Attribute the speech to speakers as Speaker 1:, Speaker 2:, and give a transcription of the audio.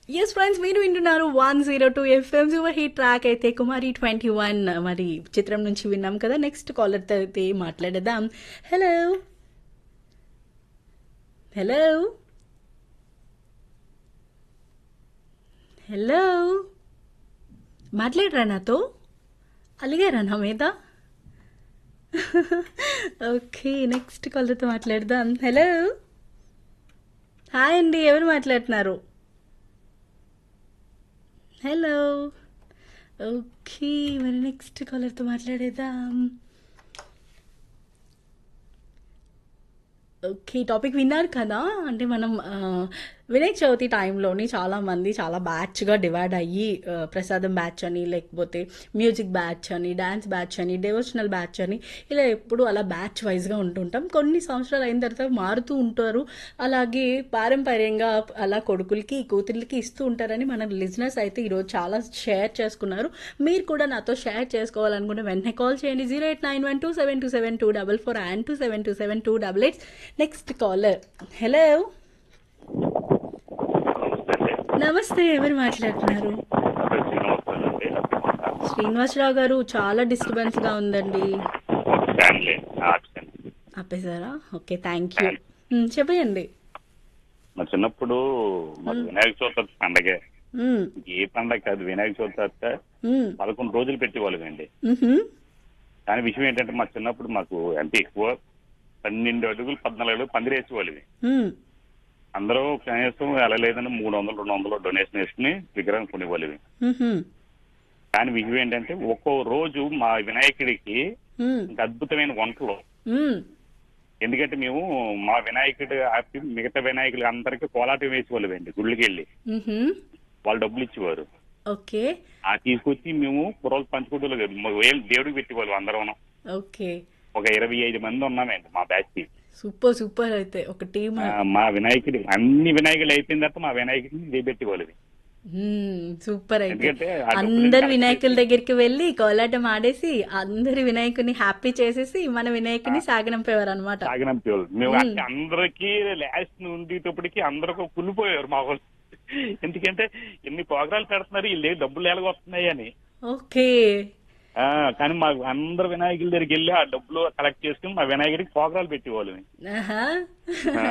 Speaker 1: Yes friends మీరు వింటున్నారు one zero two FM super hit track అయితే కుమారి ట్వంటీ వన్ మరి చిత్రం నుంచి విన్నాం కదా నెక్స్ట్ కాలర్ అయితే మాట్లాడదాం హలో హలో హలో మాట్లాడరా నాతో అలిగారా నా మీద ఓకే నెక్స్ట్ కాలర్తో మాట్లాడదాం హలో హాయ్ అండి ఎవరు మాట్లాడుతున్నారు హలో ఓకే మరి నెక్స్ట్ కాలర్తో మాట్లాడేద్దాం ఓకే టాపిక్ విన్నారు కదా అంటే మనం ఆ, వినాయక చవితి టైంలోని చాలా మంది చాలా బ్యాచ్గా డివైడ్ అయ్యి ఆ, ప్రసాదం బ్యాచ్ అని లేకపోతే మ్యూజిక్ బ్యాచ్ అని డ్యాన్స్ బ్యాచ్ అని డెవోషనల్ బ్యాచ్ అని ఇలా ఎప్పుడు అలా బ్యాచ్ వైజ్గా ఉంటుంటాం కొన్ని సంవత్సరాలు అయిన తర్వాత మారుతూ ఉంటారు అలాగే పారంపర్యంగా అలా కొడుకులకి కూతుర్లకి ఇస్తూ ఉంటారని మన లిజినెస్ అయితే ఈరోజు చాలా షేర్ చేసుకున్నారు మీరు కూడా నాతో షేర్ చేసుకోవాలనుకుంటే వెంటనే కాల్ చేయండి zero eight nine one two seven two seven two double four and two seven two seven two double eight next caller hello నమస్తే ఎవరు మాట్లాడుతున్నారు శ్రీనివాసరావు గారు చాలా డిస్టర్బెన్స్ గా ఉందండి
Speaker 2: ఫ్యామిలీ ఆప్షన్
Speaker 1: ఆపేశారా ఓకే థ్యాంక్ యూ చెప్పండి
Speaker 2: మా చిన్నప్పుడు మాకు వినాయక చవితి పండగే
Speaker 1: మ్మ్.
Speaker 2: ఏ పండగ కాదు వినాయక చవితి వస్తే
Speaker 1: మ్మ్.
Speaker 2: పదకొండు రోజులు పెట్టేవాళ్ళం అండి
Speaker 1: మ్హూ.
Speaker 2: కానీ విషయం ఏంటంటే మా చిన్నప్పుడు మాకు అంటే ఎక్కువ పన్నెండు అడుగులు పద్నాలుగు అడుగులు పందిరేసేవాళ్ళవి
Speaker 1: మ్మ్.
Speaker 2: అందరూ కనీసం వెళ్ళలేదని మూడు వందలు రెండు వందలు డొనేషన్ వేసుకుని విగ్రహం కొనేవాళ్ళవి
Speaker 1: మ్హూ.
Speaker 2: కానీ విషయం ఏంటంటే ఒక్కో రోజు మా వినాయకుడికి
Speaker 1: మ్మ్.
Speaker 2: ఇంకా అద్భుతమైన వంటలు
Speaker 1: మ్మ్.
Speaker 2: ఎందుకంటే మేము మా వినాయకుడు ఆపి మిగతా వినాయకులు అందరికీ కోలాటం వేసేవాళ్ళం అండి గుళ్ళకి వెళ్ళి
Speaker 1: మ్హూ.
Speaker 2: వాళ్ళు డబ్బులు ఇచ్చేవారు
Speaker 1: ఓకే
Speaker 2: ఆ తీసుకొచ్చి మేము కుర్రోలు పంచుకుంటూ వేలు దేవుడికి పెట్టేవాళ్ళు అందరం
Speaker 1: ఓకే
Speaker 2: ఒక ఇరవై ఐదు మంది ఉన్నామండి మా బ్యాచ్ కి
Speaker 1: సూపర్ సూపర్ అయితే ఒక టీమ్
Speaker 2: ఆ, మా వినాయకుడి అన్ని వినాయకులు అయిపోయిన తర్వాత మా వినాయకుడిని చేపెట్టేవాళ్ళు
Speaker 1: సూపర్ అయితే
Speaker 2: ఎందుకంటే ఆ డబ్బులు
Speaker 1: అందరు
Speaker 2: ఇంకా
Speaker 1: వినాయకుల దగ్గరికి వెళ్ళి కోలాటం ఆడేసి అందరి వినాయకుని హ్యాపీ చేసేసి మన వినాయకుని సాగనంపేవారు అనమాట
Speaker 2: సాగనంపేవాళ్ళు మేము అంటే అందరికి లాస్ట్ ఉండేటప్పటికి అందరూ కుళ్ళిపోయారు మా వాళ్ళు ఎందుకంటే ఎన్ని ప్రోగ్రాలు పెడుతున్నారు వీళ్ళు ఏ డబ్బులు ఎలాగొస్తున్నాయి అని
Speaker 1: ఓకే
Speaker 2: ఆ, కానీ మా అందరు వినాయకుల దగ్గరికి వెళ్ళి ఆ డబ్బులు కలెక్ట్ చేసుకుని మా వినాయకుడికి ప్రోగ్రాలు పెట్టేవాళ్ళు
Speaker 1: ఆహా
Speaker 2: ఆ,